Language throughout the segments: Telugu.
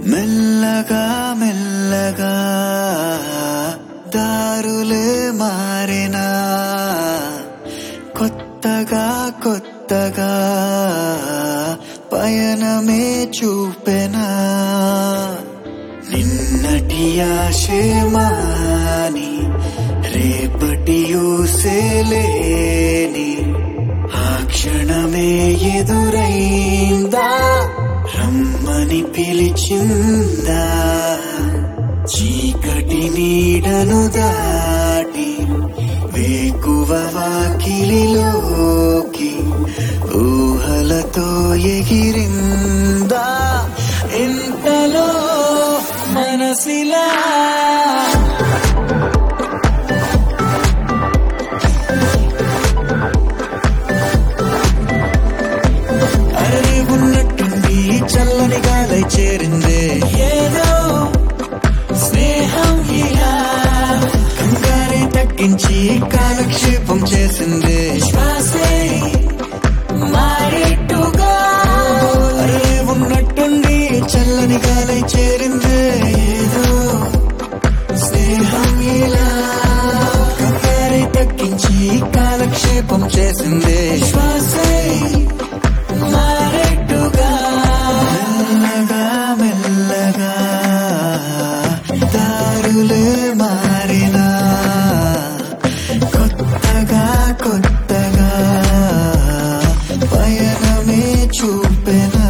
మెల్లగా మెల్లగా దారులే మారినా కొత్తగా కొత్తగా పయనమే చూపెనా నిన్నటి ఆశేమాని రేపటి ఊసేలేని ఆ క్షణమే ఎదురైందా రమ్మని పిలిచిందా చీకటి నీడను దాటి వేకువ వాకిలిలోకి ఊహలతో ఎగిరిందా ఇంతలో మనసిలా అరే ఉన్నట్టుండి చల్లని గాలై చేరిందే ఏదో స్నేహం ఇలా కంగారే తగ్గించి కాలక్షేపం చేసిందే శ్వాసే మారేట్టుగా అరే ఉన్నట్టుండి చల్లని గాలై చేరిందే ఏదో స్నేహం ఇలా కంగారే తగ్గించి కాలక్షేపం చేసిందే శ్వాసే మారేట్టుగా మెల్లగా మెల్లగా దారులే మారినా కొత్తగా కొత్తగా పయనమే చూపెనా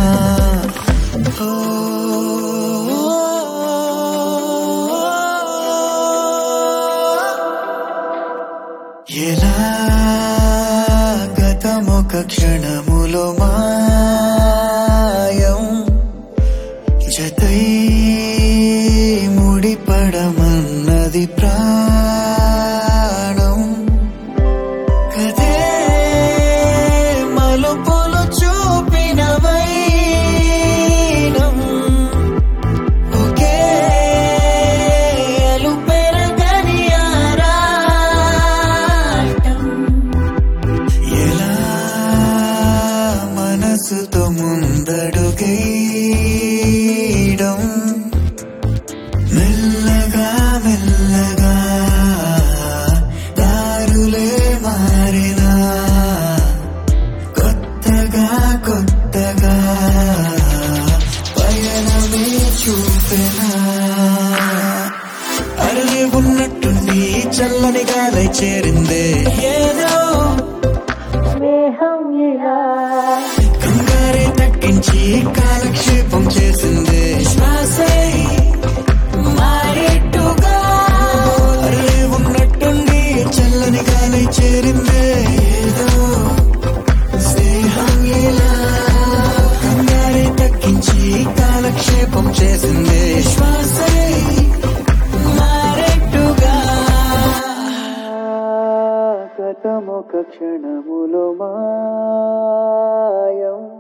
ఓ ఎలా గతమొక క్షణములో మాయం జతై ముడిపడమన్నది ప్రాణం కదే మలుపులు చూపిన వైనం ఒకే అలుపెరగని ఆరాటం ఎలా మనసుతో ముందడుగేయడం మెల్లగా మెల్లగా దారులే మారినా కొత్తగా కొత్తగా పయనమే చూపెనా అరలే ఉన్నట్టుండి చల్లని గాలై చేరిందే ఏదో స్నేహం ఇలా కంగారే తగ్గించి కాలక్షేపం చేసిందే శ్వాసే మారేట్టుగా అరే ఉన్నట్టుండి చల్లని గాలి చేరిందే ఏదో స్నేహం ఇలా కంగారే తగ్గించి కాలక్షేపం చేసిందే శ్వాసే మారేట్టుగా గతమొక క్షణములో మాయం